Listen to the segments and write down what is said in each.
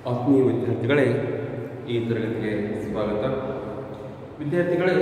ಆತ್ಮೀಯ ವಿದ್ಯಾರ್ಥಿಗಳೇ ಈ ತರಗತಿಗೆ ಸ್ವಾಗತ ವಿದ್ಯಾರ್ಥಿಗಳೇ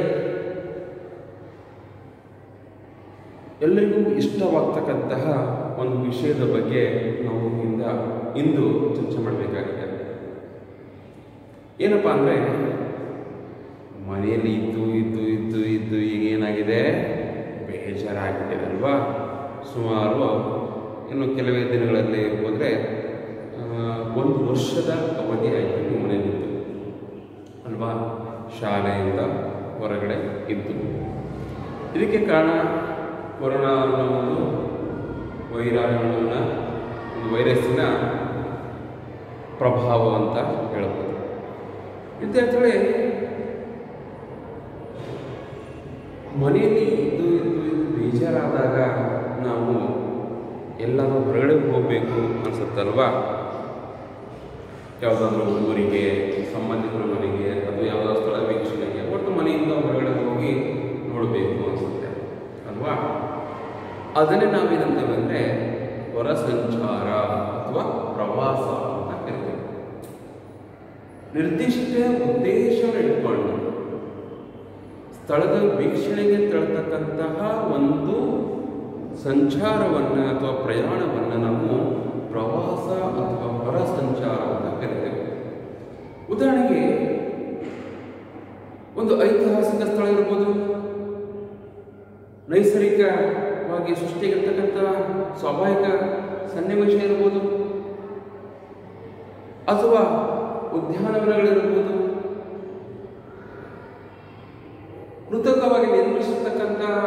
ಎಲ್ಲರಿಗೂ ಇಷ್ಟವಾಗ್ತಕ್ಕಂತಹ ಒಂದು ವಿಷಯದ ಬಗ್ಗೆ ನಾವು ಇಂದ ಇಂದು ಚರ್ಚೆ ಮಾಡಬೇಕಾಗಿದೆ ಏನಪ್ಪ ಅಂದರೆ ಮನೆಯಲ್ಲಿ ಇದ್ದು ಇದ್ದು ಇದ್ದು ಇದ್ದು ಈಗ ಏನಾಗಿದೆ ಬೇಜಾರಾಗ್ಬಿಟ್ಟಿದೆ ಅಲ್ವಾ ಸುಮಾರು ಇನ್ನು ಕೆಲವೇ ದಿನಗಳಲ್ಲಿ ಹೋದರೆ ಒಂದು ವರ್ಷದ ಅವಧಿ ಆಯಿತು ನೀವು ಮನೆಯಲ್ಲಿದ್ದು ಅಲ್ವಾ ಶಾಲೆಯಿಂದ ಹೊರಗಡೆ ಇದ್ದು ಇದಕ್ಕೆ ಕಾರಣ ಕೊರೋನಾ ಅನ್ನೋ ಒಂದು ವೈರಾಣುವಿನ ಒಂದು ವೈರಸ್ಸಿನ ಪ್ರಭಾವ ಅಂತ ಹೇಳ್ಬೋದು ವಿದ್ಯಾರ್ಥಿಗಳೇ ಮನೆಯಲ್ಲಿ ಇದ್ದು ಇದ್ದು ಇದ್ದು ಬೇಜಾರಾದಾಗ ನಾವು ಎಲ್ಲಾದರೂ ಹೊರಗಡೆ ಹೋಗಬೇಕು ಅನ್ಸುತ್ತಲ್ವಾ ಯಾವುದಾದ್ರೂ ಊರಿಗೆ ಸಂಬಂಧಿಕರ ಮನೆಗೆ ಅದು ಯಾವುದಾದ್ರು ಸ್ಥಳ ವೀಕ್ಷಣೆಗೆ ಒಟ್ಟು ಮನೆಯಿಂದ ಹೊರಗಡೆ ಹೋಗಿ ನೋಡಬೇಕು ಅನಿಸುತ್ತೆ ಅಲ್ವಾ ಅದನ್ನೇ ನಾವೇನಂತೇವೆ ಅಂದರೆ ಹೊರ ಸಂಚಾರ ಅಥವಾ ಪ್ರವಾಸ ಅಂತ ಕರಿತೀವಿ ನಿರ್ದಿಷ್ಟ ಉದ್ದೇಶವನ್ನು ಇಟ್ಕೊಂಡು ಸ್ಥಳದ ವೀಕ್ಷಣೆಗೆ ತೆರತಕ್ಕಂತಹ ಒಂದು ಸಂಚಾರವನ್ನು ಅಥವಾ ಪ್ರಯಾಣವನ್ನು ನಾವು ಪ್ರವಾಸ ಅಥವಾ ಹೊರ ಸಂಚಾರ ಅಂತ ಕರಿತೇವೆ ಉದಾಹರಣೆಗೆ ಒಂದು ಐತಿಹಾಸಿಕ ಸ್ಥಳ ಇರ್ಬೋದು ನೈಸರ್ಗಿಕವಾಗಿ ಸೃಷ್ಟಿಗಿರ್ತಕ್ಕಂಥ ಸ್ವಾಭಾವಿಕ ಸನ್ನಿವೇಶ ಇರ್ಬೋದು ಅಥವಾ ಉದ್ಯಾನವನಗಳಿರ್ಬೋದು ಕೃತಕವಾಗಿ ನಿರ್ಮಿಸಿರ್ತಕ್ಕಂತಹ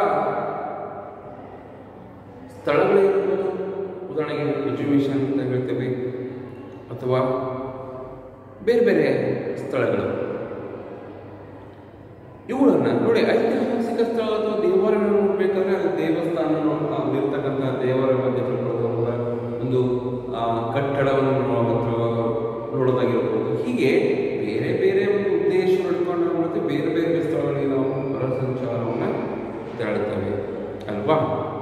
ಸ್ಥಳಗಳಿರ್ಬೋದು ಉದಾಹರಣೆಗೆ ಎಜುಕೇಷನ್ ಅಂತ ಹೇಳ್ತೇವೆ ಅಥವಾ ಬೇರೆ ಬೇರೆ ಸ್ಥಳಗಳು ಇವುಗಳನ್ನು ನೋಡಿ ಐತಿಹಾಸಿಕ ಸ್ಥಳ ಅಥವಾ ದೇವಾಲಯ ನೋಡ್ಬೇಕಾದ್ರೆ ಅದು ದೇವಸ್ಥಾನ ಅಲ್ಲಿರ್ತಕ್ಕಂಥ ದೇವರ ಬಗ್ಗೆ ತಿಳ್ಕೊಳ್ಳೋದ್ರ ಒಂದು ಆ, ಕಟ್ಟಡವನ್ನು ನೋಡೋದ್ರ ನೋಡೋದಾಗಿರ್ಬೋದು ಹೀಗೆ ಬೇರೆ ಬೇರೆ ಒಂದು ಉದ್ದೇಶ ಇಟ್ಕೊಂಡು ಮತ್ತೆ ಬೇರೆ ಬೇರೆ ಸ್ಥಳಗಳಿಗೆ ನಾವು ಹೊರ ಸಂಚಾರವನ್ನು ತೆರಳುತ್ತೇವೆ ಅಲ್ವಾ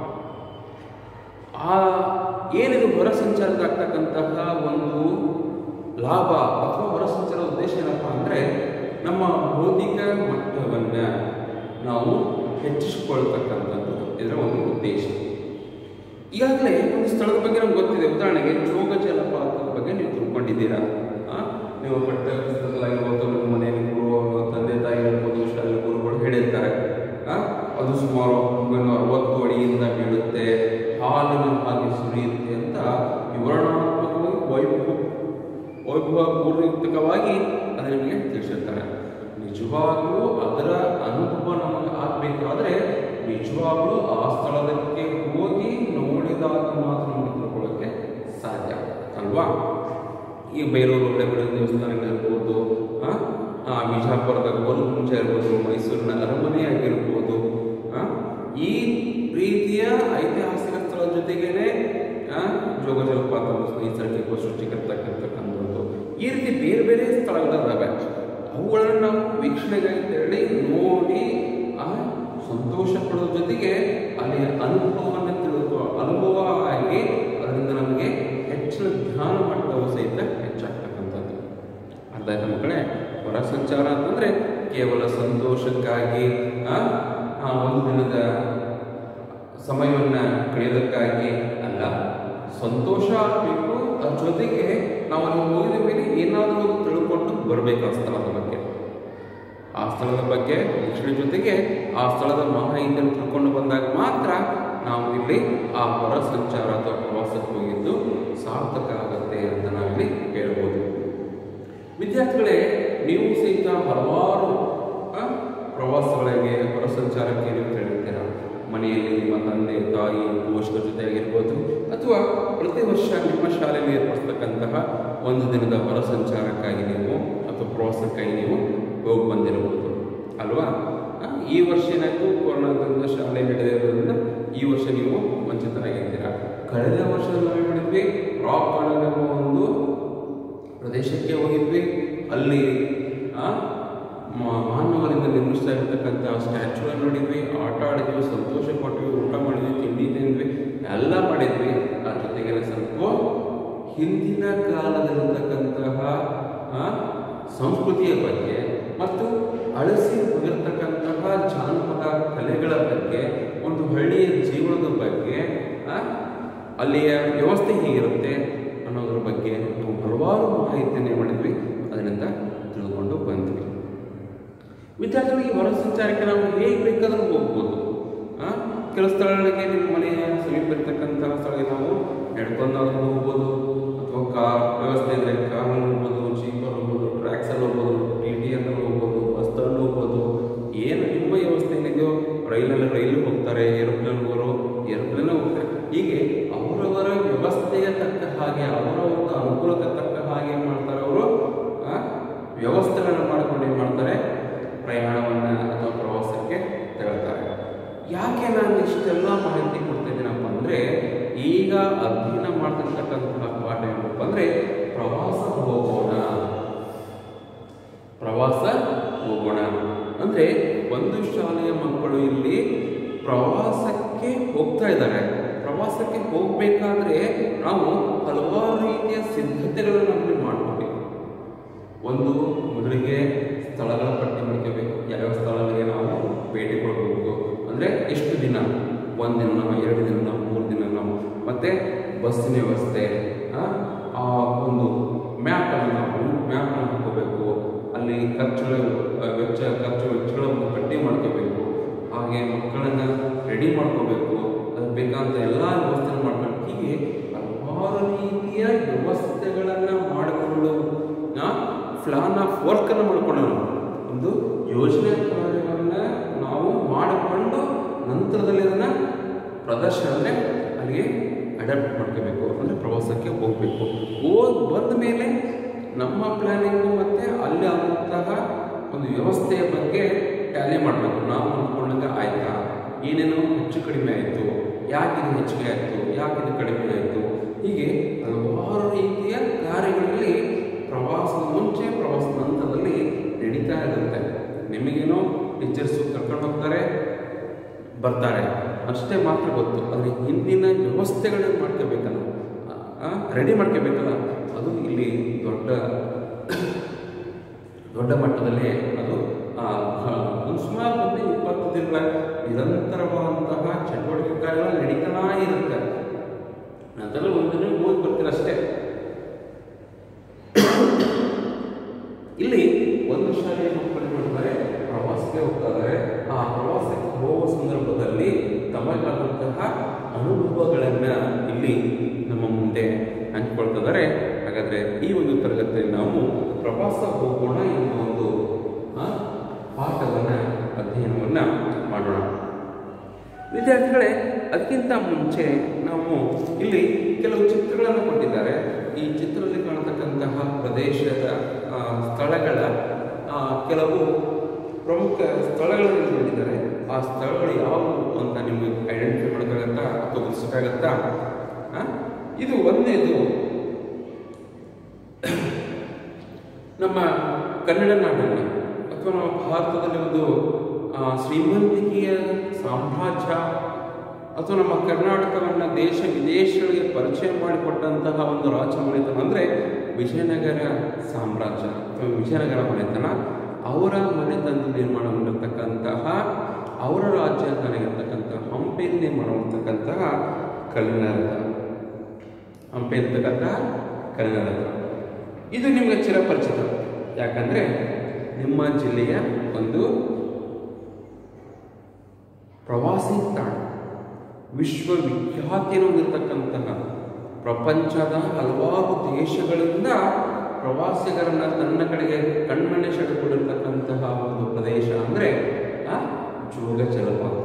ಆ ಏನಿದು ಹೊರ ಸಂಚಾರದಾಗ್ತಕ್ಕಂತಹ ಒಂದು ಲಾಭ ಅಥವಾ ಹೊರ ಸಂಚಾರದ ಉದ್ದೇಶ ಏನಪ್ಪ ಅಂದರೆ ನಮ್ಮ ಭೌತಿಕ ಮಟ್ಟವನ್ನು ನಾವು ಹೆಚ್ಚಿಸಿಕೊಳ್ತಕ್ಕಂಥದ್ದು ಇದರ ಒಂದು ಉದ್ದೇಶ ಈಗಾಗಲೇ ಒಂದು ಸ್ಥಳದ ಬಗ್ಗೆ ನಮ್ಗೆ ಗೊತ್ತಿದೆ ಉದಾಹರಣೆಗೆ ಜೋಗ ಜಲಪಾತದ ಬಗ್ಗೆ ನೀವು ತಿಳ್ಕೊಂಡಿದ್ದೀರಾ ಆ? ನೀವು ಪಠ್ಯ ಪುಸ್ತಕದಲ್ಲಾಗಿರ್ಬೋದು ನಿಮ್ಮ ಮನೆಯಲ್ಲಿ ಗುರು ತಂದೆ ತಾಯಿ ಇರ್ಬೋದು ಶಾಲೆ ಗುರುಗಳು ಹೇಳಿರ್ತಾರೆ ಆ? ಅದು ಸುಮಾರು ಒಂಬೈನೂರ ಅರವತ್ತು ಅಡಿಯಿಂದ ಬೀಳುತ್ತೆ ಹಾಲಿನ ಹಾಗೆ ಸುರಿಯುತ್ತೆ ಅಂತ ವಿವರಣಾತ್ಮಕವಾಗಿ ವೈಭವ ವೈಭವಪೂರ್ವಕವಾಗಿ ಅದು ನಿಮಗೆ ತಿಳಿಸಿರ್ತಾರೆ ನಿಜವಾಗ್ಲೂ ಅದರ ಅನುಭವ ನಮಗೆ ಆಗಬೇಕಾದ್ರೆ ನಿಜವಾಗ್ಲೂ ಆ ಸ್ಥಳದಕ್ಕೆ ಹೋಗಿ ನೋಡಿದಾಗ ಮಾತ್ರ ನಮಗೆ ತಿಳ್ಕೊಳ್ಳೋಕ್ಕೆ ಸಾಧ್ಯ ಅಲ್ವಾ ಈ ಬೇಲೂರು ಹಳೆಬೀಡು ದೇವಸ್ಥಾನಗಳಿರ್ಬೋದು ಆ, ಆ, ಬಿಜಾಪುರದ ಗೋಲಗುಂಜ ಇರ್ಬೋದು ಮೈಸೂರಿನ ಅರಮನೆ ಆಗಿರ್ಬೋದು ಆ, ಈ ರೀತಿಯ ಐತಿಹಾಸಿಕ ಸ್ಥಳದ ಜೊತೆಗೇನೆ ಆ, ಜೋಗ ಜಲಪಾತ ನೈಸರ್ಗಿಕ ಸೃಷ್ಟಿಕರ್ತಕ್ಕಂಥದ್ದು ಈ ರೀತಿ ಬೇರೆ ಬೇರೆ ಸ್ಥಳಗಳಿದ್ದಾವೆ ಅವುಗಳನ್ನು ನಾವು ವೀಕ್ಷಣೆಗಾಗಿ ತೆರಳಿ ನೋಡಿ ಆ ಸಂತೋಷ ಪಡೋದ್ರ ಜೊತೆಗೆ ಅಲ್ಲಿಯ ಅನುಭವವನ್ನು ತಿಳಿದುಕೊ ಅನುಭವ ಆಗಿ ಅದರಿಂದ ನಮಗೆ ಹೆಚ್ಚಿನ ಜ್ಞಾನ ಮಟ್ಟವು ಸಹಿತ ಹೆಚ್ಚಾಗ್ತಕ್ಕಂಥದ್ದು ಅರ್ಥ ಆಯ್ತಾ ಮಕ್ಕಳೇ ಹೊರ ಸಂಚಾರ ಅಂತಂದ್ರೆ ಕೇವಲ ಸಂತೋಷಕ್ಕಾಗಿ ಆ, ಆ ಒಂದು ದಿನದ ಸಮಯವನ್ನು ಕಳೆಯೋದಕ್ಕಾಗಿ ಅಲ್ಲ ಸಂತೋಷ ಆಗಬೇಕು ಅದ್ರ ಜೊತೆಗೆ ನಾವು ಅಲ್ಲಿ ಹೋಗಿದ ಮೇಲೆ ಏನಾದರೂ ಒಂದು ತಿಳ್ಕೊಂಡು ಬರಬೇಕು ಆ ಸ್ಥಳದ ಬಗ್ಗೆ ಆ ಸ್ಥಳದ ಬಗ್ಗೆ ವೀಕ್ಷಣೆ ಜೊತೆಗೆ ಆ ಸ್ಥಳದ ಮಾಹಿತಿಯನ್ನು ತಿಳ್ಕೊಂಡು ಬಂದಾಗ ಮಾತ್ರ ನಾವು ಇಲ್ಲಿ ಆ ಹೊರ ಸಂಚಾರ ಅಥವಾ ಪ್ರವಾಸಕ್ಕೆ ಹೋಗಿದ್ದು ಸಾರ್ಥಕ ಆಗುತ್ತೆ ಅಂತ ನಾವಿಲ್ಲಿ ಹೇಳ್ಬೋದು ವಿದ್ಯಾರ್ಥಿಗಳೇ ನೀವು ಸಹಿತ ಹಲವಾರು ಆ, ಪ್ರವಾಸಗಳಿಗೆ ಹೊರ ಸಂಚಾರಕ್ಕೆ ನೀವು ತಿಳಿರ್ತೀರ ಮನೆಯಲ್ಲಿ ನಿಮ್ಮ ತಂದೆ ತಾಯಿ ಪೋಷಕರ ಜೊತೆ ಆಗಿರ್ಬೋದು ಅಥವಾ ಪ್ರತಿ ವರ್ಷ ನಿಮ್ಮ ಶಾಲೆಯಲ್ಲಿ ಏರ್ಪಡಿಸ್ತಕ್ಕಂತಹ ಒಂದು ದಿನದ ಹೊರ ಸಂಚಾರಕ್ಕಾಗಿ ನೀವು ಅಥವಾ ಪ್ರವಾಸಕ್ಕಾಗಿ ನೀವು ಹೋಗಿ ಬಂದಿರಬಹುದು ಅಲ್ವಾ ಆ, ಈ ವರ್ಷ ಏನಾಯಿತು ಕೊರೋನಾದಿಂದ ಶಾಲೆ ನಡೆದಿರೋದ್ರಿಂದ ಈ ವರ್ಷ ನೀವು ವಂಚಿತರಾಗಿದ್ದೀರಾ ಕಳೆದ ವರ್ಷದಲ್ಲಿ ನಾವೇನು ಮಾಡಿದ್ವಿ ರಾಕ್ ಗಾರ್ಡನ್ ಎಂಬ ಒಂದು ಪ್ರದೇಶಕ್ಕೆ ಹೋಗಿದ್ವಿ ಅಲ್ಲಿ ಆ, ಮ- ಮಾನವರಿಂದ ನಿರ್ಮಿಸಲಾಗಿರ್ತಕ್ಕಂಥ ಸ್ಟ್ಯಾಚು ನೋಡಿದ್ವಿ ಆಟ ಆಡಿದ್ವಿ ಸಂತೋಷ ಪಟ್ವಿ ಊಟ ಮಾಡಿದ್ವಿ ತಿಂಡಿ ತಿಂದ್ವಿ ಎಲ್ಲ ಮಾಡಿದ್ವಿ ಅದ್ರ ಜೊತೆಗೆ ಸ್ವಲ್ಪ ಹಿಂದಿನ ಕಾಲದಲ್ಲಿರ್ತಕ್ಕಂತಹ ಆ, ಸಂಸ್ಕೃತಿಯ ಬಗ್ಗೆ ಮತ್ತು ಅಳಸಿ ಹೋಗಿರ್ತಕ್ಕಂತಹ ಜಾನಪದ ಕಲೆಗಳ ಬಗ್ಗೆ ಒಂದು ಹಳ್ಳಿಯ ಜೀವನದ ಬಗ್ಗೆ ಆ, ಅಲ್ಲಿಯ ವ್ಯವಸ್ಥೆ ಹೇಗಿರುತ್ತೆ ಅನ್ನೋದ್ರ ಬಗ್ಗೆ ನಾವು ಹಲವಾರು ಮಾಹಿತಿಯನ್ನು ಏನ್ ಮಾಡಿದ್ವಿ ಅದರಿಂದ ತಿಳ್ಕೊಂಡು ಬಂದ್ವಿ ವಿದ್ಯಾರ್ಥಿಗಳಿಗೆ ಹೊರ ಸಂಚಾರಕ್ಕೆ ನಾವು ಹೇಗೆ ಬೇಕಾದರೂ ಹೋಗ್ಬೋದು ಆ, ಕೆಲವು ಸ್ಥಳಗಳಿಗೆ ನಿಮ್ಮ ಮನೆಯ ಸಮೀಪ ಇರ್ತಕ್ಕಂತಹ ಸ್ಥಳಕ್ಕೆ ನಾವು ನಡ್ಕೊಂಡಾದ್ರೂ ಹೋಗ್ಬೋದು ಅಥವಾ ಕಾರ್ ವ್ಯವಸ್ಥೆ ಇದ್ರೆ ಕಾರಲ್ಲಿ ಹೋಗ್ಬೋದು ಜೀಪಲ್ಲಿ ಹೋಗ್ಬೋದು ಟ್ರ್ಯಾಕ್ಸಲ್ಲಿ ಹೋಗ್ಬೋದು ಟಿ ಟಿಯಲ್ಲಿ ಹೋಗ್ಬೋದು ಬಸ್ಸಲ್ಲಿ ಹೋಗ್ಬೋದು ಏನು ನಿಮ್ಮ ವ್ಯವಸ್ಥೆ ಏನಿದೆಯೋ ರೈಲಲ್ಲಿ ರೈಲು ಹೋಗ್ತಾರೆ ಏರೋಪ್ಲೇನ್ ಹೋಗೋರು ಏರೋಪ್ಲೇನ್ ಹೋಗ್ತಾರೆ ಹೀಗೆ ಅವರವರ ವ್ಯವಸ್ಥೆಗೆ ತಕ್ಕ ಹಾಗೆ ಅವರ ಒಂದು ಅನುಕೂಲಕ್ಕೆ ತಕ್ಕ ಹಾಗೆ ಏನ್ ಮಾಡ್ತಾರೆ ಅವರು ವ್ಯವಸ್ಥೆಗಳನ್ನು ಮಾಡಿಕೊಂಡು ಏನು ಮಾಡ್ತಾರೆ ಪ್ರಯಾಣವನ್ನು ಅಥವಾ ಪ್ರವಾಸಕ್ಕೆ ತೆರಳ್ತಾರೆ ಯಾಕೆ ನಾನು ಇಷ್ಟೆಲ್ಲ ಮಾಹಿತಿ ಕೊಡ್ತಾ ಇದ್ದೀನಪ್ಪ ಅಂದರೆ ಈಗ ಅಧ್ಯಯನ ಮಾಡ್ತಿರ್ತಕ್ಕಂತಹ ಪಾಠ ಏನಪ್ಪ ಅಂದರೆ ಪ್ರವಾಸ ಹೋಗೋಣ ಪ್ರವಾಸ ಹೋಗೋಣ ಅಂದರೆ ಒಂದು ಶಾಲೆಯ ಮಕ್ಕಳು ಇಲ್ಲಿ ಪ್ರವಾಸಕ್ಕೆ ಹೋಗ್ತಾ ಇದ್ದಾರೆ ಪ್ರವಾಸಕ್ಕೆ ಹೋಗಬೇಕಾದ್ರೆ ನಾವು ಹಲವಾರು ರೀತಿಯ ಸಿದ್ಧತೆಗಳನ್ನು ನಮಗೆ ಮಾಡ್ಕೋಬೇಕು ಒಂದು ಮೊದಲಿಗೆ ಸ್ಥಳಗಳ ಪಟ್ಟಿ ಮಾಡ್ಕೋಬೇಕು ಯಾವ್ಯಾವ ಸ್ಥಳಗಳಿಗೆ ನಾವು ಭೇಟಿ ಕೊಡಬೇಕು ಅಂದರೆ ಎಷ್ಟು ದಿನ ಒಂದು ದಿನ ಎರಡು ದಿನ ಮೂರು ದಿನ ನಾವು ಮತ್ತು ಬಸ್ಸಿನ ವ್ಯವಸ್ಥೆ ಆ, ಆ ಒಂದು ಮ್ಯಾಪನ್ನು ನಾವು ಮ್ಯಾಪನ್ನು ಹಾಕೋಬೇಕು ಅಲ್ಲಿ ಖರ್ಚುಗಳ ಆ, ವೆಚ್ಚ ಖರ್ಚು ವೆಚ್ಚಗಳ ಒಂದು ಪಟ್ಟಿ ಮಾಡ್ಕೋಬೇಕು ಹಾಗೆ ಮಕ್ಕಳನ್ನು ರೆಡಿ ಮಾಡ್ಕೋಬೇಕು ಅದಕ್ಕೆ ಬೇಕಾದಂಥ ಎಲ್ಲ ವ್ಯವಸ್ಥೆ ಮಾಡ್ಕೊಂಡು ಹೀಗೆ ಹಲವಾರು ರೀತಿಯ ವ್ಯವಸ್ಥೆಗಳನ್ನು ಮಾಡಿಕೊಂಡು ಪ್ಲಾನ್ ಆಫ್ ವರ್ಕನ್ನು ಮಾಡ್ಕೊಳ್ಳೋಣ ಒಂದು ಯೋಜನೆ ಕಾರ್ಯವನ್ನು ನಾವು ಮಾಡಿಕೊಂಡು ನಂತರದಲ್ಲಿ ಅದನ್ನು ಪ್ರದರ್ಶನ ಅಂದರೆ ಅಲ್ಲಿಗೆ ಅಡಾಪ್ಟ್ ಮಾಡ್ಕೋಬೇಕು ಅಂದರೆ ಪ್ರವಾಸಕ್ಕೆ ಹೋಗಬೇಕು ಹೋಗಿ ಬಂದ ಮೇಲೆ ನಮ್ಮ ಪ್ಲ್ಯಾನಿಂಗು ಮತ್ತು ಅಲ್ಲಿ ಆದಂತಹ ಒಂದು ವ್ಯವಸ್ಥೆಯ ಬಗ್ಗೆ ಟ್ಯಾಲಿ ಮಾಡಬೇಕು ನಾವು ಅಂದ್ಕೊಂಡಂಗೆ ಆಯ್ತಾ ಏನೇನೋ ಹೆಚ್ಚು ಕಡಿಮೆ ಆಯಿತು ಯಾಕೆ ಇದು ಹೆಚ್ಚಿಗೆ ಆಯಿತು ಯಾಕೆ ಇದು ಕಡಿಮೆ ಆಯಿತು ಹೀಗೆ ಹಲವಾರು ರೀತಿಯ ಕಾರ್ಯಗಳಲ್ಲಿ ಪ್ರವಾಸದ ಮುಂಚೆ ಪ್ರವಾಸದ ನಂತರದಲ್ಲಿ ನಡೀತಾ ಇರುತ್ತೆ ನಿಮಗೇನೋ ಟೀಚರ್ಸು ಕರ್ಕೊಂಡು ಹೋಗ್ತಾರೆ ಬರ್ತಾರೆ ಅಷ್ಟೇ ಮಾತ್ರ ಗೊತ್ತು ಆದರೆ ಹಿಂದಿನ ವ್ಯವಸ್ಥೆಗಳನ್ನ ಮಾಡ್ಕೋಬೇಕಲ್ಲ ರೆಡಿ ಮಾಡ್ಕೋಬೇಕಲ್ಲ ಅದು ಇಲ್ಲಿ ದೊಡ್ಡ ದೊಡ್ಡ ಮಟ್ಟದಲ್ಲಿ ಅದು ಆ, ಒಂದು ಸುಮಾರು ಒಂದು ಇಪ್ಪತ್ತು ದಿನಗಳ ನಿರಂತರವಾದಂತಹ ಚಟುವಟಿಕೆ ಕಾರ್ಯಗಳು ನಡೀತಾನೇ ಇರುತ್ತೆ ನಂತರ ಒಂದಿನ ಹೋಗಿ ಬರ್ತೀರ ಅಷ್ಟೇ ಇಲ್ಲಿ ಒಂದು ಶಾಲೆಯ ಮಕ್ಕಳು ಮಾಡ್ತಾರೆ ಪ್ರವಾಸಕ್ಕೆ ಹೋಗ್ತಾ ಇದ್ದಾರೆ ಆ ಪ್ರವಾಸಕ್ಕೆ ಹೋಗುವ ಸಂದರ್ಭದಲ್ಲಿ ತಮಗಾದಂತಹ ಅನುಭವಗಳನ್ನ ಇಲ್ಲಿ ನಮ್ಮ ಮುಂದೆ ಹಂಚ್ಕೊಳ್ತಾ ಇದ್ದಾರೆ ಹಾಗಾದ್ರೆ ಈ ಒಂದು ತರಗತಿಯಲ್ಲಿ ನಾವು ಪ್ರವಾಸ ಹೋಗೋಣ ಎಂಬ ಒಂದು ಆ, ಪಾಠವನ್ನ ಅಧ್ಯಯನವನ್ನ ಮಾಡೋಣ ವಿದ್ಯಾರ್ಥಿಗಳೇ ಅದಕ್ಕಿಂತ ಮುಂಚೆ ನಾವು ಇಲ್ಲಿ ಕೆಲವು ಚಿತ್ರಗಳನ್ನು ಕೊಟ್ಟಿದ್ದಾರೆ ಈ ಚಿತ್ರದಲ್ಲಿ ಕಾಣತಕ್ಕಂತಹ ಪ್ರದೇಶದ ಆ, ಸ್ಥಳಗಳ ಆ, ಕೆಲವು ಪ್ರಮುಖ ಸ್ಥಳಗಳನ್ನು ಕೊಟ್ಟಿದ್ದಾರೆ ಆ ಸ್ಥಳಗಳು ಯಾವುವು ಅಂತ ನಿಮಗೆ ಐಡೆಂಟಿಫೈ ಮಾಡೋಕ್ಕಾಗತ್ತಾ ಅಥವಾ ಗುರುತಿಸೋಕ್ಕಾಗತ್ತಾ ಆ? ಇದು ಒಂದನೇದು ನಮ್ಮ ಕನ್ನಡ ನಾಡಲ್ಲಿ ಅಥವಾ ನಮ್ಮ ಭಾರತದಲ್ಲಿ ಒಂದು ಆ, ಶ್ರೀಮಂತಿಕೆಯ ಸಾಮ್ರಾಜ್ಯ ಅಥವಾ ನಮ್ಮ ಕರ್ನಾಟಕವನ್ನು ದೇಶ ವಿದೇಶಗಳಿಗೆ ಪರಿಚಯ ಮಾಡಿಕೊಟ್ಟಂತಹ ಒಂದು ರಾಜ್ಯ ಮನೆತನ ಅಂದರೆ ವಿಜಯನಗರ ಸಾಮ್ರಾಜ್ಯ ಅಥವಾ ವಿಜಯನಗರ ಮನೆತನ ಅವರ ಮನೆತನದಲ್ಲಿ ನಿರ್ಮಾಣಗೊಂಡಿರ್ತಕ್ಕಂತಹ ಅವರ ರಾಜ್ಯದಲ್ಲಿರ್ತಕ್ಕಂತಹ ಹಂಪೆಯಲ್ಲಿ ನಿರ್ಮಾಣವಾಗಿರ್ತಕ್ಕಂತಹ ಕಲ್ಲಿನ ರಥ ಹಂಪೆ ಇರ್ತಕ್ಕಂತಹ ಕಲ್ಲಿನ ರಥ ಇದು ನಿಮಗೆ ಚಿರಪರಿಚಿತ ಯಾಕಂದರೆ ನಿಮ್ಮ ಜಿಲ್ಲೆಯ ಒಂದು ಪ್ರವಾಸಿ ತಾಣ ವಿಶ್ವವಿಖ್ಯಾತಿಯನ್ನು ಹೊಂದಿರತಕ್ಕಂತಹ ಪ್ರಪಂಚದ ಹಲವಾರು ದೇಶಗಳಿಂದ ಪ್ರವಾಸಿಗರನ್ನ ತನ್ನ ಕಡೆಗೆ ಕಣ್ಮನೆ ಸೆಳೆದುಕೊಂಡಿರ್ತಕ್ಕಂತಹ ಒಂದು ಪ್ರದೇಶ ಅಂದರೆ ಆ ಜೋಗ ಜಲಪಾತ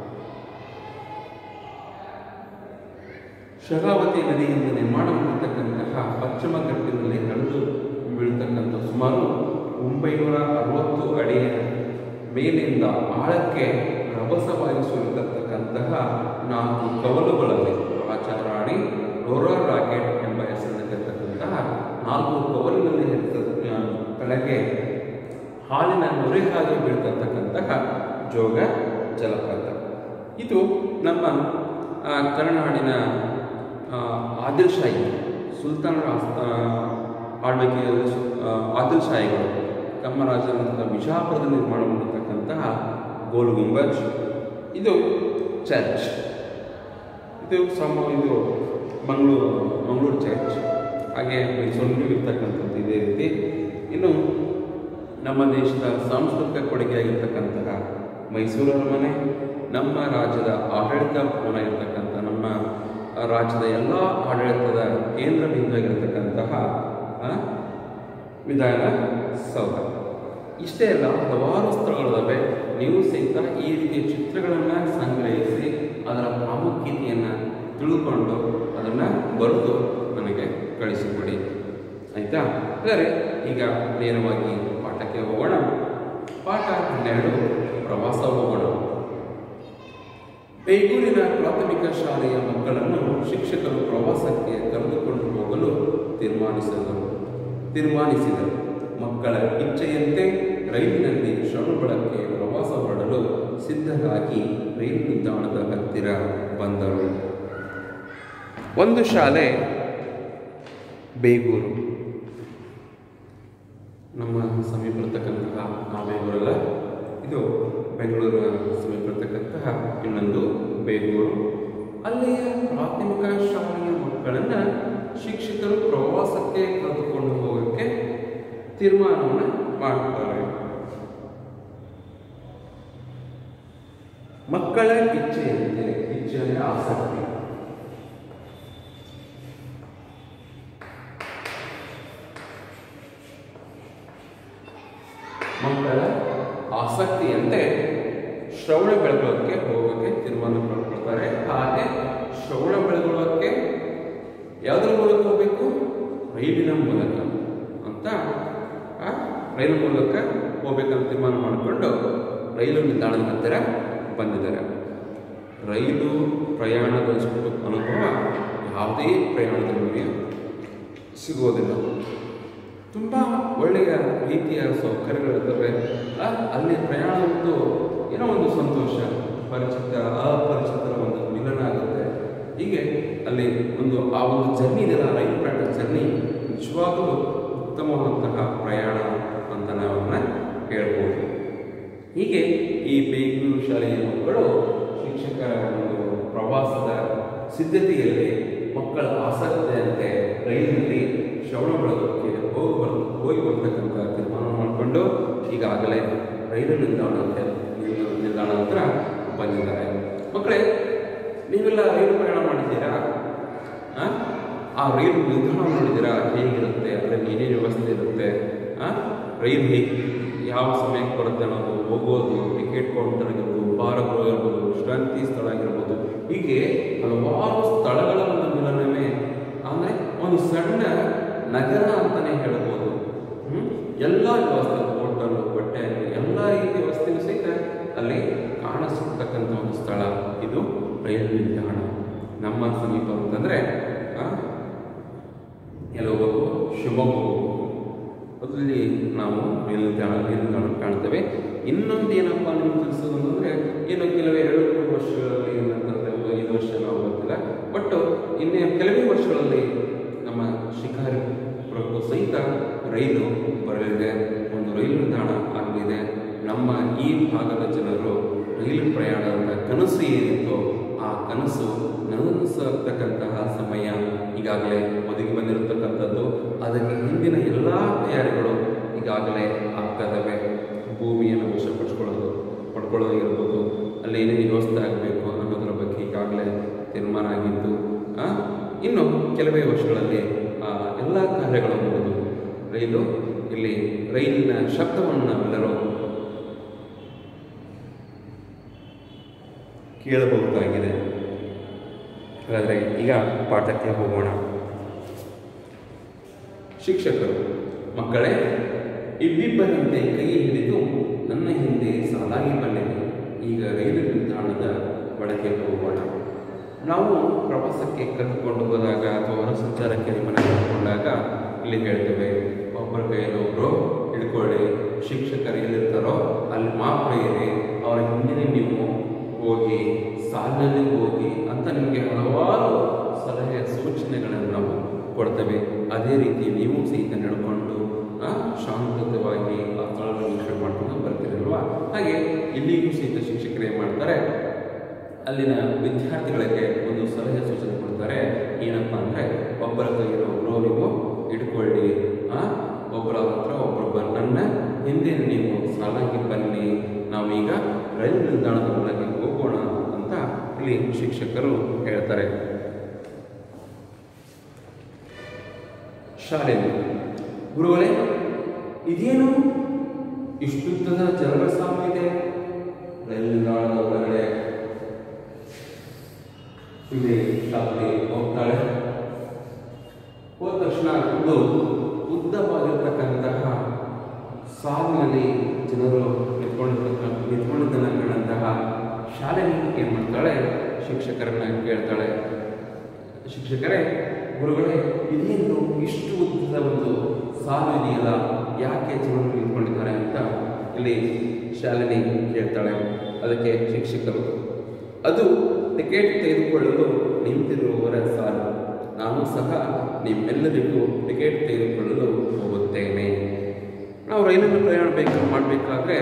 ಶರಾವತಿ ನದಿಯಿಂದ ನಿರ್ಮಾಣಗೊಂಡಿರ್ತಕ್ಕಂತಹ ಪಶ್ಚಿಮ ಘಟ್ಟದಲ್ಲಿ ಹರಿದು ಬೀಳ್ತಕ್ಕಂಥ ಸುಮಾರು ಒಂಬೈನೂರ ಅರವತ್ತು ಅಡಿಯ ಮೇಲಿಂದ ಆಳಕ್ಕೆ ರಭಸವಾಗಿ ಸುರಿತಕ್ಕಂತಹ ನಾಲ್ಕು ಕವಲುಗಳಲ್ಲಿ ರಾಜ ರಾಣಿ ರೋರಾ ರಾಕೆಟ್ ಎಂಬ ಹೆಸರಿನಲ್ಲಿರ್ತಕ್ಕಂತಹ ನಾಲ್ಕು ಕವಲಿನಲ್ಲಿ ಇರ್ತಕ್ಕ ಕೆಳಗೆ ಹಾಲಿನ ನೊರೆ ಹಾಗೆ ಬೀಳ್ತಕ್ಕಂತಹ ಜೋಗ ಜಲಪಾತ ಇದು ನಮ್ಮ ಆ, ಕರುನಾಡಿನ ಆ, ಆದಿಲ್ ಶಾಹಿ ಸುಲ್ತಾನರ ಆಸ್ತ ಆಳ್ವಿಕೆಯಲ್ಲಿ ಸು- ಆ, ಆದಿಲ್ ಶಾಹಿಗಳು ತಮ್ಮ ರಾಜಧಾನಿ ಬಿಜಾಪುರದಲ್ಲಿ ನಿರ್ಮಾಣ ಮಾಡಿರ್ತಕ್ಕಂತಹ ಗೋಲ್ ಗುಂಬಜ್ ಇದು ಚರ್ಚ್ ಇದು ಸಮ ಇದು ಮಂಗಳೂರು ಮಂಗಳೂರು ಚರ್ಚ್ ಹಾಗೆ ಮೈಸೂರಿನಲ್ಲೂ ಇರ್ತಕ್ಕಂಥದ್ದು ಇದೇ ರೀತಿ ಇನ್ನು ನಮ್ಮ ದೇಶದ ಸಾಂಸ್ಕೃತಿಕ ಕೊಡುಗೆಯಾಗಿರ್ತಕ್ಕಂತಹ ಮೈಸೂರು ಅರಮನೆ ನಮ್ಮ ರಾಜ್ಯದ ಆಡಳಿತ ಭವನ ಇರತಕ್ಕಂಥ ನಮ್ಮ ರಾಜ್ಯದ ಎಲ್ಲ ಆಡಳಿತದ ಕೇಂದ್ರ ಬಿಂದುವಾಗಿರ್ತಕ್ಕಂತಹ ಆ, ವಿಧಾನ ಸೌಧ ಇಷ್ಟೇ ಅಲ್ಲ ಹಲವಾರು ಸ್ಥಳಗಳಿವೆ ನೀವು ಸಹಿತ ಈ ರೀತಿಯ ಚಿತ್ರಗಳನ್ನು ಸಂಗ್ರಹಿಸಿ ಅದರ ಪ್ರಾಮುಖ್ಯತೆಯನ್ನು ತಿಳ್ಕೊಂಡು ಅದನ್ನು ಬರೆದು ನನಗೆ ಕಳಿಸಿಕೊಡಿ ಆಯಿತಾ ಹಾಗಾದರೆ ಈಗ ನೇರವಾಗಿ ಪಾಠಕ್ಕೆ ಹೋಗೋಣ ಪಾಠ ಹನ್ನೆರಡು ಪ್ರವಾಸ ಹೋಗೋಣ ಬೇಗೂರಿನ ಪ್ರಾಥಮಿಕ ಶಾಲೆಯ ಮಕ್ಕಳನ್ನು ಶಿಕ್ಷಕರು ಪ್ರವಾಸಕ್ಕೆ ಕರೆದುಕೊಂಡು ಹೋಗಲು ತೀರ್ಮಾನಿಸಿದರು ತೀರ್ಮಾನಿಸಿದರು ಮಕ್ಕಳ ಇಚ್ಛೆಯಂತೆ ರೈಲಿನಲ್ಲಿ ಶ್ರವಣಬೆಳಕ್ಕೆ ಪ್ರವಾಸ ಹೊರಡಲು ಸಿದ್ಧರಾಗಿ ರೈಲು ನಿಲ್ದಾಣದ ಹತ್ತಿರ ಬಂದರು ಒಂದು ಶಾಲೆ ಬೇಗೂರು ನಮ್ಮ ಸಮೀಪ ಇರತಕ್ಕಂತಹ ಆ ಬೇಗೂರಲ್ಲ ಇದು ಬೆಂಗಳೂರಿನ ಸಮೀಪ ಇರತಕ್ಕಂತಹ ಇನ್ನೊಂದು ಬೇಗೂರು ಅಲ್ಲಿಯ ಪ್ರಾಥಮಿಕ ಶಾಲೆಯ ಮಕ್ಕಳನ್ನು ಶಿಕ್ಷಕರು ಪ್ರವಾಸಕ್ಕೆ ಕರೆದುಕೊಂಡು ಹೋಗೋಕ್ಕೆ ತೀರ್ಮಾನವನ್ನು ಮಾಡ್ತಾರೆ ಮಕ್ಕಳ ಇಚ್ಛೆಯಂತೆ ಇಚ್ಛೆಯ ಆಸಕ್ತಿ ಮಕ್ಕಳ ಆಸಕ್ತಿಯಂತೆ ಶ್ರವಣ ಬೆಳಗೊಳಕ್ಕೆ ಹೋಗೋಕ್ಕೆ ತೀರ್ಮಾನ ಮಾಡ್ಕೊಳ್ತಾರೆ ಹಾಗೆ ಶ್ರವಣ ಬೆಳಗೊಳಕ್ಕೆ ಯಾವುದ್ರ ಮೂಲಕ ಹೋಗಬೇಕು ರೈಲಿನ ಮೂಲಕ ಅಂತ ಆ, ರೈಲು ಮೂಲಕ ಹೋಗ್ಬೇಕಂತ ತೀರ್ಮಾನ ಮಾಡಿಕೊಂಡು ರೈಲು ನಿಲ್ದಾಣದ ಹತ್ತಿರ ಬಂದಿದ್ದಾರೆ ರೈಲು ಪ್ರಯಾಣದಷ್ಟು ಅನುಭವ ಯಾವುದೇ ಪ್ರಯಾಣದಲ್ಲಿ ಸಿಗೋದಿಲ್ಲ ತುಂಬ ಒಳ್ಳೆಯ ರೀತಿಯ ಸೌಕರ್ಯಗಳಿರ್ತವೆ ಆ, ಅಲ್ಲಿ ಪ್ರಯಾಣ ಒಂದು ಏನೋ ಒಂದು ಸಂತೋಷ ಪರಿಚಿತ ಅಪರಿಚಿತರ ಒಂದು ಮಿಲನ ಆಗುತ್ತೆ ಹೀಗೆ ಅಲ್ಲಿ ಒಂದು ಆ ಒಂದು ಜರ್ನಿ ಇದೆಯಲ್ಲ ರೈಲು ಪ್ರಯಾಣ ಜರ್ನಿ ನಿಜವಾಗಲೂ ಉತ್ತಮವಾದಂತಹ ಪ್ರಯಾಣ ಅಂತ ನಾವನ್ನ ಹೇಳ್ಬೋದು ಹೀಗೆ ಈ ಬೇಗೂರು ಶಾಲೆಯ ಮಕ್ಕಳು ಶಿಕ್ಷಕರ ಒಂದು ಪ್ರವಾಸದ ಸಿದ್ಧತೆಯಲ್ಲಿ ಮಕ್ಕಳ ಆಸಕ್ತಿಯಂತೆ ರೈಲಿನಲ್ಲಿ ಶ್ರವಣಬೆಳಗೊಳಕ್ಕೆ ಹೋಗಿ ಬರ್ ಹೋಗಿ ಬರ್ತಕ್ಕಂಥ ತೀರ್ಮಾನ ಮಾಡಿಕೊಂಡು ಈಗಾಗಲೇ ರೈಲು ನಿಲ್ದಾಣಕ್ಕೆ ನಿಲ್- ನಿಲ್ದಾಣ ಹತ್ರ ಬಂದಿದ್ದಾರೆ ಮಕ್ಕಳೇ ನೀವೆಲ್ಲ ರೈಲು ಪ್ರಯಾಣ ಮಾಡಿದ್ದೀರಾ ಆ? ಆ ರೈಲು ನಿಲ್ದಾಣ ನೋಡಿದ್ದೀರಾ ಹೇಗಿರುತ್ತೆ ಅದರಲ್ಲಿ ಏನೇನು ವ್ಯವಸ್ಥೆ ಇರುತ್ತೆ ಆ? ರೈಲು ಹೇಗೆ ಯಾವ ಸಮಯಕ್ಕೆ ಬರುತ್ತೆ ಅನ್ನೋದು ಹೋಗೋದು ಟಿಕೆಟ್ ಕೌಂಟರ್ ಆಗಿರ್ಬೋದು ಬಾರಗಳು ಇರ್ಬೋದು ವಿಶ್ರಾಂತಿ ಸ್ಥಳ ಆಗಿರ್ಬೋದು ಹೀಗೆ ಹಲವಾರು ಸ್ಥಳಗಳ ಒಂದು ಮಿಲನವೇ ಅಂದರೆ ಒಂದು ಸಣ್ಣ ನಗರ ಅಂತಲೇ ಹೇಳ್ಬೋದು ಹ್ಮ್? ಎಲ್ಲ ವ್ಯವಸ್ಥೆ ಹೋಟೆಲ್ ಬಟ್ಟೆ ಅಂಗಡಿ ಎಲ್ಲ ರೀತಿಯ ವ್ಯವಸ್ಥೆಯೂ ಸಹಿತ ಅಲ್ಲಿ ಕಾಣಿಸ್ತಕ್ಕಂಥ ಒಂದು ಸ್ಥಳ ಇದು ರೈಲು ನಿಲ್ದಾಣ ನಮ್ಮ ಸಮೀಪ ಅಂತಂದರೆ ಎಲ್ಲಿ ಹೋಗ್ಬೇಕು ಶಿವಮೊಗ್ಗ ಹೋಗ್ಬೇಕು ಅದರಲ್ಲಿ ನಾವು ರೈಲು ನಿಲ್ದಾಣ ರೈಲು ನಿಲ್ದಾಣ ಕಾಣ್ತೇವೆ ಇನ್ನೊಂದು ಏನಪ್ಪ ನಿಮ್ಗೆ ತಿಳಿಸೋದು ಅಂತಂದರೆ ಏನು ಕೆಲವೇ ಎರಡು ಮೂರು ವರ್ಷಗಳಲ್ಲಿ ಏನಂತಂದರೆ ಒಂದು ಐದು ವರ್ಷ ನಾವು ಗೊತ್ತಿಲ್ಲ ಒಟ್ಟು ಇನ್ನೇ ಕೆಲವೇ ವರ್ಷಗಳಲ್ಲಿ ನಮ್ಮ ಶಿಕಾರಿಪುರಕ್ಕೂ ಸಹಿತ ರೈಲು ಬರಲಿದೆ ಒಂದು ರೈಲು ನಿಲ್ದಾಣ ಆಗಲಿದೆ ನಮ್ಮ ಈ ಭಾಗದ ಜನರು ರೈಲು ಪ್ರಯಾಣದ ಕನಸು ಏನಿತ್ತು ಆ ಕನಸು ನನಸತಕ್ಕಂತಹ ಸಮಯ ಈಗಾಗಲೇ ಒದಗಿ ಬಂದಿರತಕ್ಕಂಥದ್ದು ಅದಕ್ಕೆ ಹಿಂದಿನ ಎಲ್ಲ ತಯಾರಿಗಳು ಈಗಾಗಲೇ ಆಗ್ತದವೆ ಭೂಮಿಯನ್ನು ವಶಪಡಿಸ್ಕೊಳ್ಳೋದು ಪಡ್ಕೊಳ್ಳೋದಿರ್ಬೋದು ಅಲ್ಲಿ ಏನೇನು ವ್ಯವಸ್ಥೆ ಆಗಬೇಕು ಅನ್ನೋದರ ಬಗ್ಗೆ ಈಗಾಗಲೇ ತೀರ್ಮಾನ ಆಗಿದ್ದು ಆ, ಇನ್ನು ಕೆಲವೇ ವರ್ಷಗಳಲ್ಲಿ ಆ ಎಲ್ಲ ಕಾರ್ಯಗಳು ಮುಗಿದು ರೈಲು ಇಲ್ಲಿ ರೈಲಿನ ಶಬ್ದವನ್ನು ನಾವೆಲ್ಲರೂ ಕೇಳಬಹುದಾಗಿದೆ ಹಾಗಾದರೆ ಈಗ ಪಾಠಕ್ಕೆ ಹೋಗೋಣ ಶಿಕ್ಷಕರು ಮಕ್ಕಳೇ ಇಬ್ಬಿಬ್ಬರಂತೆ ಕೈ ಹಿಡಿದು ನನ್ನ ಹಿಂದೆ ಸಾಲಾಗಿ ಬಂದಿದೆ ಈಗ ರೈಲು ನಿಲ್ದಾಣದ ಒಳಗೆ ಹೋಗೋಣ ನಾವು ಪ್ರವಾಸಕ್ಕೆ ಕರೆದುಕೊಂಡು ಹೋದಾಗ ಅಥವಾ ಹೊರ ಸಂಚಾರಕ್ಕೆ ನಿಮ್ಮನ್ನು ಕರೆದುಕೊಂಡಾಗ ಇಲ್ಲಿ ಹೇಳ್ತೇವೆ ಒಬ್ಬರ ಕೈಯಲ್ಲಿ ಒಬ್ಬರು ಹಿಡ್ಕೊಳ್ಳಿ ಶಿಕ್ಷಕರು ಎಲ್ಲಿರ್ತಾರೋ ಅಲ್ಲಿ ಮಾತ್ರ ಇರಿ ಅವರ ಹಿಂದಿನ ನೀವು ಹೋಗಿ ಸಾಲಿನಲ್ಲಿ ಹೋಗಿ ಅಂತ ನಿಮಗೆ ಹಲವಾರು ಸಲಹೆ ಸೂಚನೆಗಳನ್ನು ನಾವು ಕೊಡ್ತೇವೆ ಅದೇ ರೀತಿ ನೀವು ಸಹಿತ ನಡ್ಕೊಂಡು ಆ, ಶಾಂತವಾಗಿ ಆ ಸ್ಥಳವನ್ನು ವೀಕ್ಷಣೆ ಮಾಡ್ಕೊಂಡು ಬರ್ತೀರಲ್ವಾ ಹಾಗೆ ಇಲ್ಲಿಗೂ ಸಹಿತ ಶಿಕ್ಷಕರು ಏನು ಮಾಡ್ತಾರೆ ಅಲ್ಲಿನ ವಿದ್ಯಾರ್ಥಿಗಳಿಗೆ ಒಂದು ಸಲಹೆ ಸೂಚನೆ ಕೊಡ್ತಾರೆ ಏನಪ್ಪ ಅಂದರೆ ಒಬ್ಬರ ಕೈಯಲ್ಲಿ ಒಬ್ಬರು ನೀವು ಇಟ್ಕೊಳ್ಳಿ ಆ, ಒಬ್ಬರ ಹತ್ರ ಒಬ್ಬರು ಬ ನನ್ನ ಹಿಂದೆ ನೀವು ಸಾಲಾಗಿ ಬನ್ನಿ ನಾವೀಗ ರೈಲು ನಿಲ್ದಾಣದ ಒಳಗೆ ಹೋಗೋಣ ಅಂತ ಇಲ್ಲಿ ಶಿಕ್ಷಕರು ಹೇಳ್ತಾರೆ ಶಾಲೆಯಲ್ಲಿ ಗುರುಗಳೇ ಇದೇನು ಇಷ್ಟುದ್ದದ ಜನರ ಸಾವು ಇದೆ ರೈಲು ನಿಲ್ದಾಣದ ಒಳಗಡೆ ಇಲ್ಲಿ ಶಾಲೆ ಹೋಗ್ತಾಳೆ ಹೋದ ತಕ್ಷಣ ಒಂದು ಉದ್ದವಾಗಿರ್ತಕ್ಕಂತಹ ಸಾಲಿನಲ್ಲಿ ಜನರು ನಿಂತ್ಕೊಂಡಿರ್ತಕ್ಕ ನಿಂತ್ಕೊಂಡಿದ್ದನ್ನು ಕಂಡಂತಹ ಶಾಲೆಯಲ್ಲಿ ಏನು ಮಾಡ್ತಾಳೆ ಶಿಕ್ಷಕರನ್ನ ಕೇಳ್ತಾಳೆ ಶಿಕ್ಷಕರೇ ಗುರುಗಳೇ ಇದೇನು ಇಷ್ಟು ಉದ್ದದ ಒಂದು ಸಾಲು ಇದೆಯಲ್ಲ ಯಾಕೆ ಜನರು ನಿಂತ್ಕೊಂಡಿದ್ದಾರೆ ಅಂತ ಇಲ್ಲಿ ಶಾಲಿನಿ ಕೇಳ್ತಾಳೆ ಅದಕ್ಕೆ ಶಿಕ್ಷಕರು ಅದು ಟಿಕೆಟ್ ತೆಗೆದುಕೊಳ್ಳಲು ನಿಂತಿರುವವರ ಸಾಲು ನಾನು ಸಹ ನಿಮ್ಮೆಲ್ಲರಿಗೂ ಟಿಕೆಟ್ ತೆಗೆದುಕೊಳ್ಳಲು ಹೋಗುತ್ತೇನೆ ನಾವು ರೈಲಲ್ಲಿ ಪ್ರಯಾಣ ಬೇಕು ಮಾಡಬೇಕಾದ್ರೆ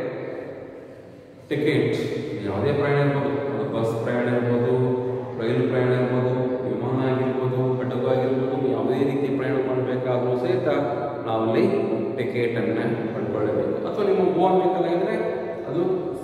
ಟಿಕೆಟ್ ಯಾವುದೇ ಪ್ರಯಾಣ ಇರ್ಬೋದು ಅದು ಬಸ್ ಪ್ರಯಾಣ ಇರ್ಬೋದು ರೈಲು ಪ್ರಯಾಣ ಇರ್ಬೋದು ವಿಮಾನ ಆಗಿರ್ಬೋದು ಹಡಗು ಆಗಿರ್ಬೋದು ಯಾವುದೇ ರೀತಿ ಪ್ರಯಾಣ ಮಾಡಬೇಕಾದ್ರೂ ಸಹಿತ ನಾವಲ್ಲಿ ಟಿಕೆಟನ್ನು ಪಡ್ಕೊಳ್ಳಬೇಕು ಅಥವಾ ನಿಮ್ಮ ಗೋವಾ ಬೇಕಾಗಿದ್ರೆ ಅದು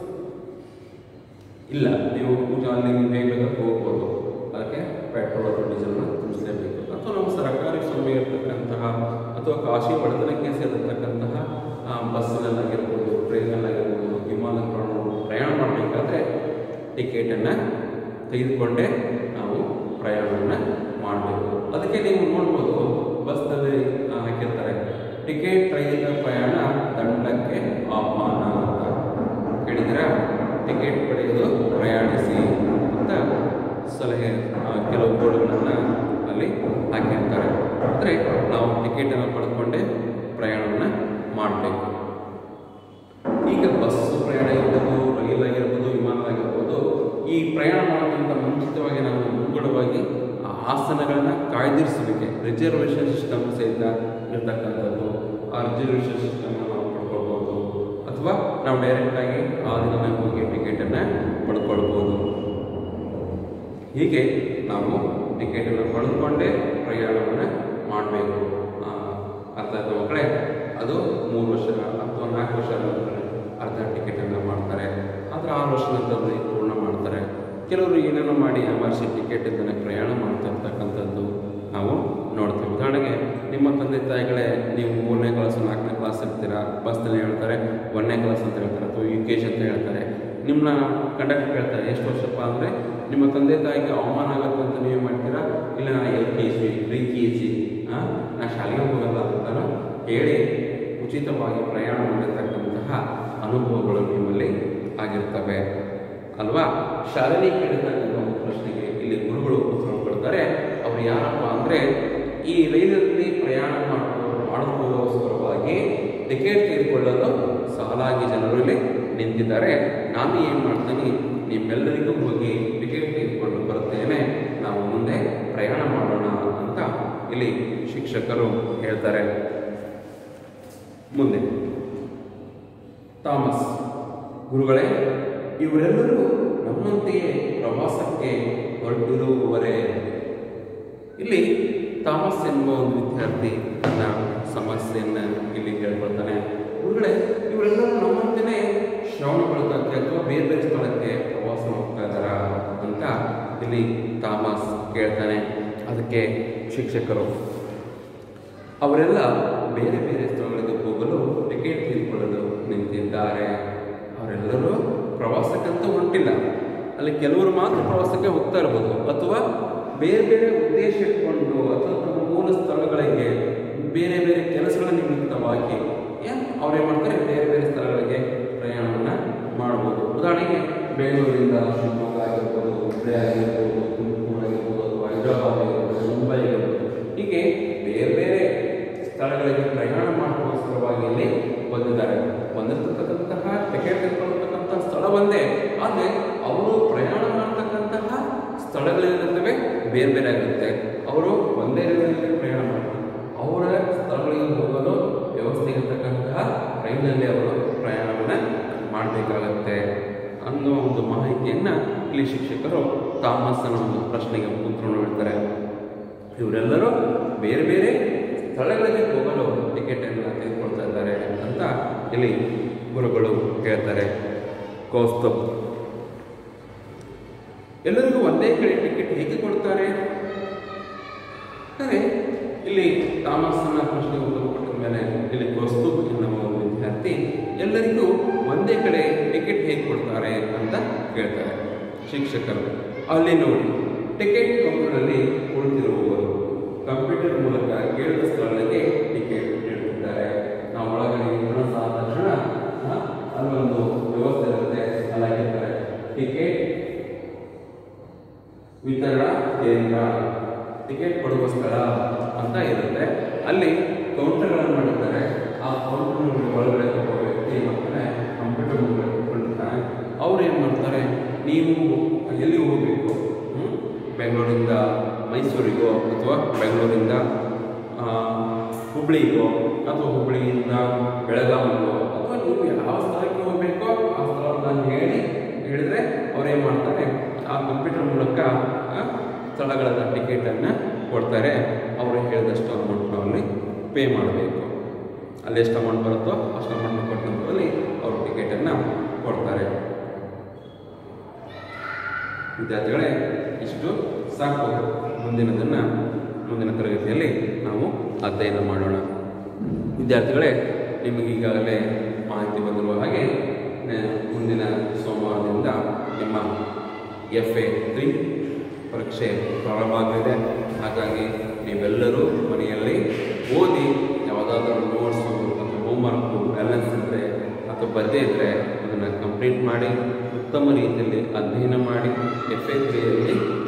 ಇಲ್ಲ ನೀವು ಪೂಜಾ ಅಲ್ಲಿ ಬೇಗ ಬೇಗ ಹೋಗ್ಬೋದು ಅದಕ್ಕೆ ಪೆಟ್ರೋಲ್ ಅಥವಾ ಡೀಸೆಲ್ನ ತುಂಬಿಸಲೇಬೇಕು ಅಥವಾ ನಮ್ಮ ಸರ್ಕಾರಿ ಸ್ವಾಮ್ಯ ಇರತಕ್ಕಂತಹ ಅಥವಾ ಕಾಶಿ ಒಡೆತನಕ್ಕೆ ಸೇರಿರ್ತಕ್ಕಂತಹ ಆ, ಬಸ್ಸಲ್ಲಾಗಿರ್ಬೋದು ಟ್ರೈನಲ್ಲಾಗಿರ್ಬೋದು ವಿಮಾನಗಳನ್ನು ಪ್ರಯಾಣ ಮಾಡಬೇಕಾದ್ರೆ ಟಿಕೆಟನ್ನು ತೆಗೆದುಕೊಂಡೇ ನಾವು ಪ್ರಯಾಣವನ್ನು ಮಾಡಬೇಕು ಅದಕ್ಕೆ ನೀವು ನೋಡ್ಬೋದು ಬಸ್ನಲ್ಲಿ ಆ, ಹಾಕಿರ್ತಾರೆ ಟಿಕೆಟ್ ರಹಿತ ಪ್ರಯಾಣ ದಂಡಕ್ಕೆ ಆಹ್ವಾನ ಅಂತ ಕೇಳಿದ್ದೀರಾ ಟಿಕೆಟ್ ಪಡೆಯೋದು ಪ್ರಯಾಣಿಸಿ ಅಂತ ಸಲಹೆ ಆ, ಕೆಲವು ಬೋರ್ಡ್ಗಳನ್ನು ಅಲ್ಲಿ ಹಾಕಿರ್ತಾರೆ ಅಂದರೆ ನಾವು ಟಿಕೆಟನ್ನು ಪಡ್ಕೊಂಡೇ ಪ್ರಯಾಣವನ್ನು ಮಾಡಬೇಕು ಈಗ ಬಸ್ಸು ಪ್ರಯಾಣ ಇರ್ಬೋದು ರೈಲ್ ಆಗಿರ್ಬೋದು ವಿಮಾನ ಆಗಿರ್ಬೋದು ಈ ಪ್ರಯಾಣ ಮಾಡೋಕ್ಕಿಂತ ಮುಂಚಿತವಾಗಿ ನಾವು ಮುಂಗಡವಾಗಿ ಆ ಆಸನಗಳನ್ನು ಕಾಯ್ದಿರಿಸಲಿಕ್ಕೆ ರಿಸರ್ವೇಷನ್ ಸಿಸ್ಟಮ್ ಸಹಿತ ಇರ್ತಕ್ಕಂಥದ್ದು ಆ ರಿಸರ್ವೇಷನ್ ಸಿಸ್ಟಮ್ ನಾವು ಪಡ್ಕೊಳ್ಬೋದು ಅಥವಾ ನಾವು ಡೈರೆಕ್ಟಾಗಿ ಆ ದಿನ ಹೋಗಿ ಟಿಕೆಟನ್ನು ಪಡ್ಕೊಳ್ಬೋದು ಹೀಗೆ ನಾವು ಟಿಕೆಟನ್ನು ಪಡೆದುಕೊಂಡೇ ಪ್ರಯಾಣವನ್ನು ಮಾಡಬೇಕು ಅರ್ಥ ಆಯ್ತು ಮಕ್ಕಳೇ ಅದು ಮೂರು ವರ್ಷ ಅಥವಾ ನಾಲ್ಕು ವರ್ಷ ನಂತರ ಅರ್ಧ ಟಿಕೆಟನ್ನು ಮಾಡ್ತಾರೆ ಆದರೆ ಆರು ವರ್ಷ ನಂತರದಲ್ಲಿ ಪೂರ್ಣ ಮಾಡ್ತಾರೆ ಕೆಲವರು ಏನೇನೋ ಮಾಡಿ ಅಮರ್ಸಿ ಟಿಕೆಟ್ ಇದ್ದನೆ ಪ್ರಯಾಣ ಮಾಡ್ತಾ ಇರ್ತಕ್ಕಂಥದ್ದು ನಾವು ನೋಡ್ತೀವಿ ಉದಾಹರಣೆಗೆ ನಿಮ್ಮ ತಂದೆ ತಾಯಿಗಳೇ ನೀವು ಮೂರನೇ ಕ್ಲಾಸ್ ನಾಲ್ಕನೇ ಕ್ಲಾಸ್ ಇರ್ತೀರಾ ಬಸ್ನಲ್ಲಿ ಹೇಳ್ತಾರೆ ಒಂದನೇ ಕ್ಲಾಸ್ ಅಂತ ಹೇಳ್ತಾರೆ ಅಥವಾ ಯು ಕೆ ಜಿ ಅಂತ ಹೇಳ್ತಾರೆ ನಿಮ್ಮನ್ನ ಕಂಡಕ್ಟರ್ ಕೇಳ್ತಾರೆ ಎಷ್ಟು ವರ್ಷಪ್ಪ ಅಂದರೆ ನಿಮ್ಮ ತಂದೆ ತಾಯಿಗೆ ಅವಮಾನ ಆಗುತ್ತೆ ಅಂತ ನೀವು ಮಾಡ್ತೀರಾ ಇಲ್ಲ ನಾನು L K G pre K G ನಾ ಶಾಲೆಗೆ ಹೋಗಲ್ಲ ಅಂತ ಹೇಳಿ ಉಚಿತವಾಗಿ ಪ್ರಯಾಣ ಮಾಡಿರ್ತಕ್ಕಂತಹ ಅನುಭವಗಳು ನಿಮ್ಮಲ್ಲಿ ಆಗಿರ್ತವೆ ಅಲ್ವಾ ಶಾಲೆಯಲ್ಲಿ ಕೇಳಿದಂತಹ ಒಂದು ಪ್ರಶ್ನೆಗೆ ಇಲ್ಲಿ ಗುರುಗಳು ಉತ್ತರ ಕೊಡ್ತಾರೆ ಅವರು ಯಾರಪ್ಪ ಅಂದರೆ ಈ ರೈಲಲ್ಲಿ ಪ್ರಯಾಣ ಮಾಡೋ ಮಾಡೋದಕ್ಕೋಸ್ಕರವಾಗಿ ಟಿಕೆಟ್ ತೆಗೆದುಕೊಳ್ಳಲು ಸಾಲಾಗಿ ಜನರು ಇಲ್ಲಿ ನಿಂತಿದ್ದಾರೆ ನಾನು ಏನು ಮಾಡ್ತೀನಿ ನಿಮ್ಮೆಲ್ಲರಿಗೂ ಹೋಗಿ ಟಿಕೆಟ್ ತೆಗೆದುಕೊಂಡು ಬರುತ್ತೇನೆ ನಾವು ಮುಂದೆ ಪ್ರಯಾಣ ಮಾಡೋಣ ಅಂತ ಇಲ್ಲಿ ಶಿಕ್ಷಕರು ಹೇಳ್ತಾರೆ ಮುಂದೆ ಥಾಮಸ್ ಗುರುಗಳೇ ಇವರೆಲ್ಲರೂ ನಮ್ಮಂತೆಯೇ ಪ್ರವಾಸಕ್ಕೆ ಹೊರಟಿರುವವರೇ ಇಲ್ಲಿ ಥಾಮಸ್ ಎನ್ನುವ ಒಂದು ವಿದ್ಯಾರ್ಥಿ ತನ್ನ ಸಮಸ್ಯೆಯನ್ನು ಇಲ್ಲಿ ಹೇಳ್ಕೊಳ್ತಾನೆ ಗುರುಗಳೇ ಇವರೆಲ್ಲರೂ ನಮ್ಮಂತೆಯೇ ಶ್ರವಣಗೊಳ್ತಕ್ಕೆ ಅಥವಾ ಬೇರೆ ಬೇರೆ ಸ್ಥಳಕ್ಕೆ ಪ್ರವಾಸ ಹೋಗ್ತಾ ಇದ್ದಾರಾ ಅಂತ ಇಲ್ಲಿ ಥಾಮಸ್ ಕೇಳ್ತಾನೆ ಅದಕ್ಕೆ ಶಿಕ್ಷಕರು ಅವರೆಲ್ಲ ಬೇರೆ ಬೇರೆ ಸ್ಥಳಗಳಿಗೆ ಹೋಗಲು ಟಿಕೆಟ್ ತೆಗೆದುಕೊಳ್ಳಲು ನಿಂತಿದ್ದಾರೆ ಅವರೆಲ್ಲರೂ ಪ್ರವಾಸಕ್ಕಂತ ಹೊಂಟಿಲ್ಲ ಅಲ್ಲಿ ಕೆಲವರು ಮಾತ್ರ ಪ್ರವಾಸಕ್ಕೆ ಹೋಗ್ತಾ ಇರ್ಬೋದು ಅಥವಾ ಬೇರೆ ಬೇರೆ ಉದ್ದೇಶ ಇಟ್ಕೊಂಡು ಅಥವಾ ತಮ್ಮ ಮೂಲ ಸ್ಥಳಗಳಿಗೆ ಬೇರೆ ಬೇರೆ ಕೆಲಸಗಳ ನಿಮಿತ್ತವಾಗಿ ಏನು ಅವ್ರೇನು ಮಾಡ್ತಾರೆ ಬೇರೆ ಬೇರೆ ಸ್ಥಳಗಳಿಗೆ ಪ್ರಯಾಣವನ್ನು ಮಾಡ್ಬೋದು ಉದಾಹರಣೆಗೆ ಬೆಂಗಳೂರಿಂದ ಶಿವಮೊಗ್ಗ ಆಗಿರ್ಬೋದು ಹುಬ್ಬಳ್ಳಿ ಆಗಿರ್ಬೋದು ತುಮಕೂರು ಆಗಿರ್ಬೋದು ಅಥವಾ ಹೈದರಾಬಾದ್ ಆಗಿರ್ಬೋದು ಮುಂಬೈ ಆಗಿರ್ಬೋದು ಹೀಗೆ ಬೇರೆ ಬೇರೆ ಸ್ಥಳಗಳಿಗೆ ಪ್ರಯಾಣ ಮಾಡೋಕ್ಕೋಸ್ಕರವಾಗಿ ಇಲ್ಲಿ ಬಂದಿದ್ದಾರೆ ಬಂದಿರತಕ್ಕಂತಹ ಟಿಕೆಟ್ ತೆಗೆದುಕೊಳ್ಳತಕ್ಕಂತಹ ಸ್ಥಳ ಒಂದೇ ಆದರೆ ಅವರು ಪ್ರಯಾಣ ಮಾಡ್ತಕ್ಕಂತಹ ಸ್ಥಳಗಳೇನಿರ್ತವೆ ಬೇರೆ ಬೇರೆ ಆಗುತ್ತೆ ಅವರು ಒಂದೇ ರೈಲಿನಲ್ಲಿ ಪ್ರಯಾಣ ಮಾಡ್ತಾರೆ ಅವರ ಸ್ಥಳಗಳಿಗೆ ಹೋಗಲು ವ್ಯವಸ್ಥೆ ಇರತಕ್ಕಂತಹ ರೈಲಿನಲ್ಲಿ ಅವರು ಪ್ರಯಾಣವನ್ನು ಮಾಡಬೇಕಾಗತ್ತೆ ಅನ್ನೋ ಒಂದು ಮಾಹಿತಿಯನ್ನು ಇಲ್ಲಿ ಶಿಕ್ಷಕರು ತಾಮಸನ ಒಂದು ಪ್ರಶ್ನೆಗೆ ಉತ್ತರವನ್ನು ನೀಡ್ತಾರೆ ಇವರೆಲ್ಲರೂ ಬೇರೆ ಬೇರೆ ಸ್ಥಳಗಳಿಗೆ ಹೋಗಲು ಟಿಕೆಟನ್ನು ತೆಗೆದುಕೊಳ್ತಾ ಇದ್ದಾರೆ ಅಂತ ಇಲ್ಲಿ ಗುರುಗಳು ಹೇಳ್ತಾರೆ ಕೌಸ್ತುಭ್ ಎಲ್ಲರಿಗೂ ಒಂದೇ ಕಡೆ ಟಿಕೆಟ್ ಹೇಗೆ ಕೊಡ್ತಾರೆ ಅಂದರೆ ಇಲ್ಲಿ ತಾಮಸನ ಪ್ರಶ್ನೆ ಉತ್ತರ ಕೊಟ್ಟ ಮೇಲೆ ಇಲ್ಲಿ ಕೌಸ್ತುಭ್ ಎನ್ನುವ ಒಂದು ವಿದ್ಯಾರ್ಥಿ ಎಲ್ಲರಿಗೂ ಒಂದೇ ಕಡೆ ಟಿಕೆಟ್ ಹೇಗೆ ಕೊಡ್ತಾರೆ ಅಂತ ಕೇಳ್ತಾರೆ ಶಿಕ್ಷಕರು ಅಲ್ಲಿ ನೋಡಿ ಟಿಕೆಟ್ ಕೌಂಟರ್ನಲ್ಲಿ ಕುಳಿತಿರುವವರು ಕಂಪ್ಯೂಟರ್ ಮೂಲಕ ಕೇಳಿದ ಸ್ಥಳಗಳಿಗೆ ಟಿಕೆಟ್ ನೀಡುತ್ತಿದ್ದಾರೆ ನಾವು ಒಳಗಡೆ ಪ್ರವೇಶ ಆದ ತಕ್ಷಣ ಆ, ಅಲ್ಲೊಂದು ವ್ಯವಸ್ಥೆ ಇರುತ್ತೆ ಅಲ್ಲಾಗಿರ್ತಾರೆ ಟಿಕೆಟ್ ವಿತರಣಾ ಕೇಂದ್ರ ಟಿಕೆಟ್ ಕೊಡುವ ಸ್ಥಳ ಅಂತ ಇರುತ್ತೆ ಅಲ್ಲಿ ಕೌಂಟರ್ಗಳನ್ನು ಮಾಡಿರ್ತಾರೆ ಆ ಕೌಂಟರ್ ಒಳಗಡೆ ಒಬ್ಬ ವ್ಯಕ್ತಿ ಏನ್ ಮಾಡ್ತಾನೆ ಕಂಪ್ಯೂಟರ್ ಮುಂದೆ ಕೂತ್ಕೊಂಡಿರ್ತಾನೆ ಅವ್ರು ಏನು ಮಾಡ್ತಾರೆ ನೀವು ಎಲ್ಲಿ ಹೋಗಬೇಕು ಹ್ಮ್? ಬೆಂಗಳೂರಿಂದ ಮೈಸೂರಿಗೋ ಅಥವಾ ಬೆಂಗಳೂರಿಂದ ಆ, ಹುಬ್ಳಿಗೋ ಅಥವಾ ಹುಬ್ಳಿಯಿಂದ ಬೆಳಗಾವಿಗೋ ಅಥವಾ ನೀವು ಯಾವ ಸ್ಥಳಕ್ಕೆ ಹೋಗಬೇಕೋ ಆ ಸ್ಥಳವನ್ನು ಹೇಳಿ ಹೇಳಿದ್ರೆ ಅವ್ರು ಏನು ಮಾಡ್ತಾರೆ ಆ ಕಂಪ್ಯೂಟರ್ ಮೂಲಕ ಆ, ಸ್ಥಳಗಳ ಟಿಕೆಟನ್ನು ಕೊಡ್ತಾರೆ ಅವರು ಹೇಳಿದಷ್ಟು ಅಮೌಂಟ್ ಅಲ್ಲಿ ಪೇ ಮಾಡಬೇಕು ಅಲ್ಲಿ ಎಷ್ಟು ಅಮೌಂಟ್ ಬರುತ್ತೋ ಅಷ್ಟು ಅಮೌಂಟ್ ಕೊಟ್ಟ ನಂತರದಲ್ಲಿ ಅವರು ಟಿಕೆಟನ್ನು ಕೊಡ್ತಾರೆ ವಿದ್ಯಾರ್ಥಿಗಳೇ ಇಷ್ಟು ಸಾಕು ಮುಂದಿನದನ್ನು ಮುಂದಿನ ತರಗತಿಯಲ್ಲಿ ನಾವು ಅಧ್ಯಯನ ಮಾಡೋಣ ವಿದ್ಯಾರ್ಥಿಗಳೇ ನಿಮಗೆ ಈಗಾಗಲೇ ಮಾಹಿತಿ ಬಂದಿರುವ ಹಾಗೆ ನೆ- ಮುಂದಿನ ಸೋಮವಾರದಿಂದ ನಿಮ್ಮ ಎಫ್ ಎ ತ್ರೀ ಪರೀಕ್ಷೆ ಪ್ರಾರಂಭ ಆಗಲಿದೆ ಹಾಗಾಗಿ ನೀವೆಲ್ಲರೂ ಮನೆಯಲ್ಲಿ ಓದಿ ಯಾವುದಾದ್ರೂ ನೋಟ್ಸು ಅಥವಾ ಹೋಮ್ವರ್ಕು ಬ್ಯಾಲೆನ್ಸ್ ಇದ್ದರೆ ಅಥವಾ ಬದ್ದೆ ಇದ್ದರೆ ಅದನ್ನು ಕಂಪ್ಲೀಟ್ ಮಾಡಿ ಉತ್ತಮ ರೀತಿಯಲ್ಲಿ ಅಧ್ಯಯನ ಮಾಡಿ ಎಫ್ ಎ ತ್ರೀಯಲ್ಲಿ